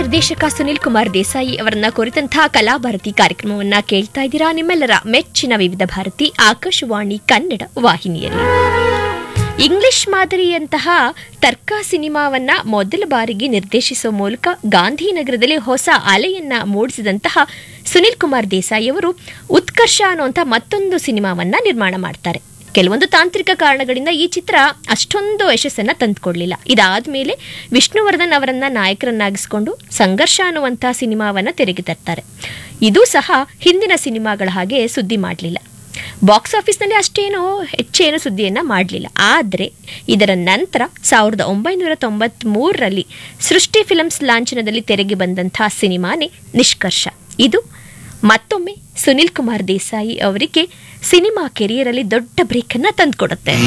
ನಿರ್ದೇಶಕ ಸುನಿಲ್ ಕುಮಾರ್ ದೇಸಾಯಿ ಅವರನ್ನ ಕುರಿತಂತಹ ಕಲಾಭಾರತಿ ಕಾರ್ಯಕ್ರಮವನ್ನ ಕೇಳ್ತಾ ಇದ್ದೀರಾ ನಿಮ್ಮೆಲ್ಲರ ಮೆಚ್ಚಿನ ವಿವಿಧ ಭಾರತಿ ಆಕಾಶವಾಣಿ ಕನ್ನಡ ವಾಹಿನಿಯಲ್ಲಿ ಇಂಗ್ಲಿಷ್ ಮಾದರಿಯಂತಹ ತರ್ಕ ಸಿನಿಮಾವನ್ನ ಮೊದಲ ಬಾರಿಗೆ ನಿರ್ದೇಶಿಸುವ ಮೂಲಕ ಗಾಂಧಿನಗರದಲ್ಲಿ ಹೊಸ ಅಲೆಯನ್ನ ಮೂಡಿಸಿದಂತಹ ಸುನಿಲ್ ಕುಮಾರ್ ದೇಸಾಯಿ ಅವರು ಉತ್ಕರ್ಷ ಅನ್ನುವಂಥ ಮತ್ತೊಂದು ಸಿನಿಮಾವನ್ನ ನಿರ್ಮಾಣ ಮಾಡ್ತಾರೆ ಕೆಲವೊಂದು ತಾಂತ್ರಿಕ ಕಾರಣಗಳಿಂದ ಈ ಚಿತ್ರ ಅಷ್ಟೊಂದು ಯಶಸ್ಸನ್ನ ತಂದುಕೊಡ್ಲಿಲ್ಲ ಇದಾದ್ಮೇಲೆ ವಿಷ್ಣುವರ್ಧನ್ ಅವರನ್ನ ನಾಯಕರನ್ನಾಗಿಸಿಕೊಂಡು ಸಂಘರ್ಷ ಅನ್ನುವಂಥ ಸಿನಿಮಾವನ್ನ ತೆರೆಗೆ ತರ್ತಾರೆ ಇದು ಸಹ ಹಿಂದಿನ ಸಿನಿಮಾಗಳ ಹಾಗೆ ಸುದ್ದಿ ಮಾಡಲಿಲ್ಲ ಬಾಕ್ಸ್ ಆಫೀಸ್ನಲ್ಲಿ ಅಷ್ಟೇನೋ ಹೆಚ್ಚೇನು ಸುದ್ದಿಯನ್ನ ಮಾಡಲಿಲ್ಲ ಆದರೆ ಇದರ ನಂತರ ಸಾವಿರದ ಒಂಬೈನೂರ ತೊಂಬತ್ತ್ ಮೂರರಲ್ಲಿ ಸೃಷ್ಟಿ ಫಿಲಮ್ಸ್ ಲಾಂಛನದಲ್ಲಿ ತೆರೆಗೆ ಬಂದಂತಹ ಸಿನಿಮಾನೇ ನಿಷ್ಕರ್ಷ ಇದು ಮತ್ತೊಮ್ಮೆ ಸುನಿಲ್ ಕುಮಾರ್ ದೇಸಾಯಿ ಅವರಿಗೆ ಸಿನಿಮಾ ಕೆರಿಯರಲ್ಲಿ ದೊಡ್ಡ ಬ್ರೇಕ್ ಅನ್ನ ತಂದುಕೊಡುತ್ತೆ